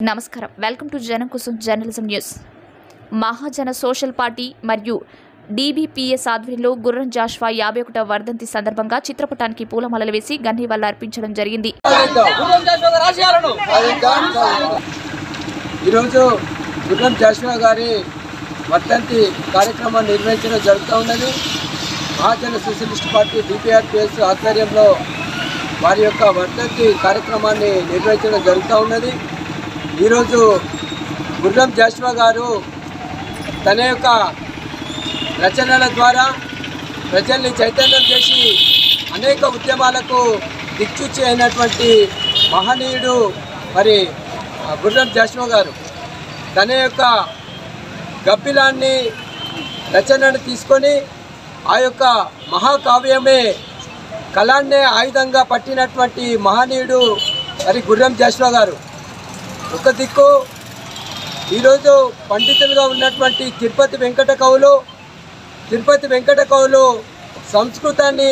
నమస్కారం welcome to జనం కోసం journalism news Mahajana social party మరియు డీబీపీఎస్ ఆధ్వర్యంలో గుర్రం జాష్వా యాభై ఒకటవ వర్ధంతి సందర్భంగా చిత్రపటానికి పూలమాలలు వేసి గన్నివల్ల అర్పించడం జరిగింది ఈరోజు గుర్రం జాషువా గారి వర్ధంతి కార్యక్రమాన్ని నిర్వహించడం జరుగుతూ ఉన్నది మహాజన సోషలిస్ట్ పార్టీ డిపిఆర్పిఎస్ ఆధ్వర్యంలో వారి యొక్క వర్ధంతి కార్యక్రమాన్ని నిర్వహించడం జరుగుతూ ఉన్నది ఈరోజు గుర్రం జాషువా గారు తన యొక్క రచనల ద్వారా ప్రజల్ని చైతన్యం చేసి అనేక ఉద్యమాలకు దిక్చూచి అయినటువంటి మహనీయుడు మరి ఆ, గుర్రం జాషువా గారు తన యొక్క గబ్బిలాన్ని రచనను తీసుకొని ఆ యొక్క మహాకావ్యమే కళాన్నే ఆయుధంగా పట్టినటువంటి మహనీయుడు మరి గుర్రం జాషువా గారు ఒక దిక్కు ఈరోజు పండితులుగా ఉన్నటువంటి తిరుపతి వెంకట కవులు తిరుపతి వెంకట కవులు సంస్కృతాన్ని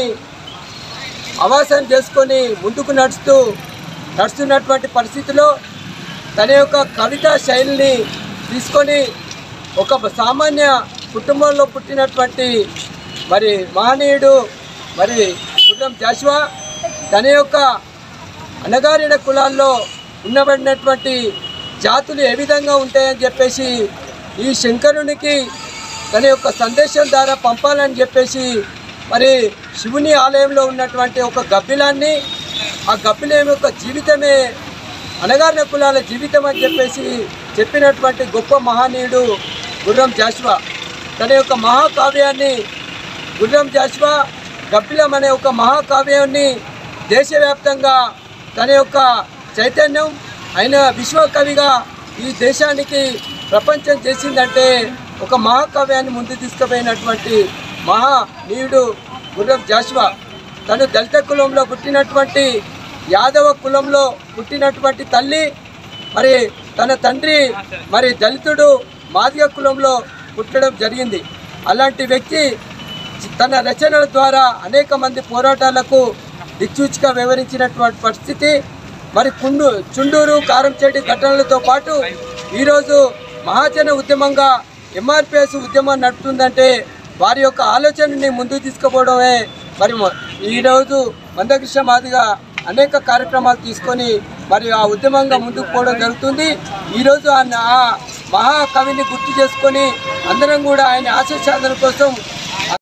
అవాసం చేసుకొని ముందుకు నడుస్తూ నడుస్తున్నటువంటి పరిస్థితిలో తన యొక్క కవితా శైలిని తీసుకొని ఒక సామాన్య కుటుంబంలో పుట్టినటువంటి మరి మహనీయుడు మరి గుర్రం జాషువా తన యొక్క అణగారిన కులాల్లో ఉన్నబడినటువంటి జాతులు ఏ విధంగా ఉంటాయని చెప్పేసి ఈ శంకరునికి తన యొక్క సందేశం ద్వారా పంపాలని చెప్పేసి మరి శివుని ఆలయంలో ఉన్నటువంటి ఒక గబ్బిలాన్ని ఆ గబ్బిలం యొక్క జీవితమే అనగారిన కులాల జీవితం అని చెప్పేసి చెప్పినటువంటి గొప్ప మహనీయుడు గుర్రం జాషువా తన యొక్క మహాకావ్యాన్ని గుర్రం జాషువా గబ్బిలం అనే ఒక మహాకావ్యాన్ని దేశవ్యాప్తంగా తన యొక్క చైతన్యం ఆయన విశ్వకవిగా ఈ దేశానికి ప్రపంచం చేసిందంటే ఒక మహాకావ్యాన్ని ముందు తీసుకుపోయినటువంటి మహానీయుడు గుర్రం జాషువా తను దళిత కులంలో పుట్టినటువంటి యాదవ కులంలో పుట్టినటువంటి తల్లి మరి తన తండ్రి మరి దళితుడు మాదిగ కులంలో పుట్టడం జరిగింది అలాంటి వ్యక్తి తన రచనల ద్వారా అనేక మంది పోరాటాలకు దిక్సూచిగా వివరించినటువంటి పరిస్థితి మరి కుండు చుండూరు కారంచెడ్డి ఘటనలతో పాటు ఈరోజు మహాజన ఉద్యమంగా ఎంఆర్పిఎస్ ఉద్యమం నడుపుతుందంటే వారి యొక్క ఆలోచనని ముందుకు తీసుకుపోవడమే మరి మ- ఈరోజు మందకృష్ణ మాదిగా అనేక కార్యక్రమాలు తీసుకొని మరి ఆ ఉద్యమంగా ముందుకు పోవడం జరుగుతుంది ఈరోజు ఆయన ఆ మహాకవిని గుర్తు చేసుకొని అందరం కూడా ఆయన ఆశీర్వాదం కోసం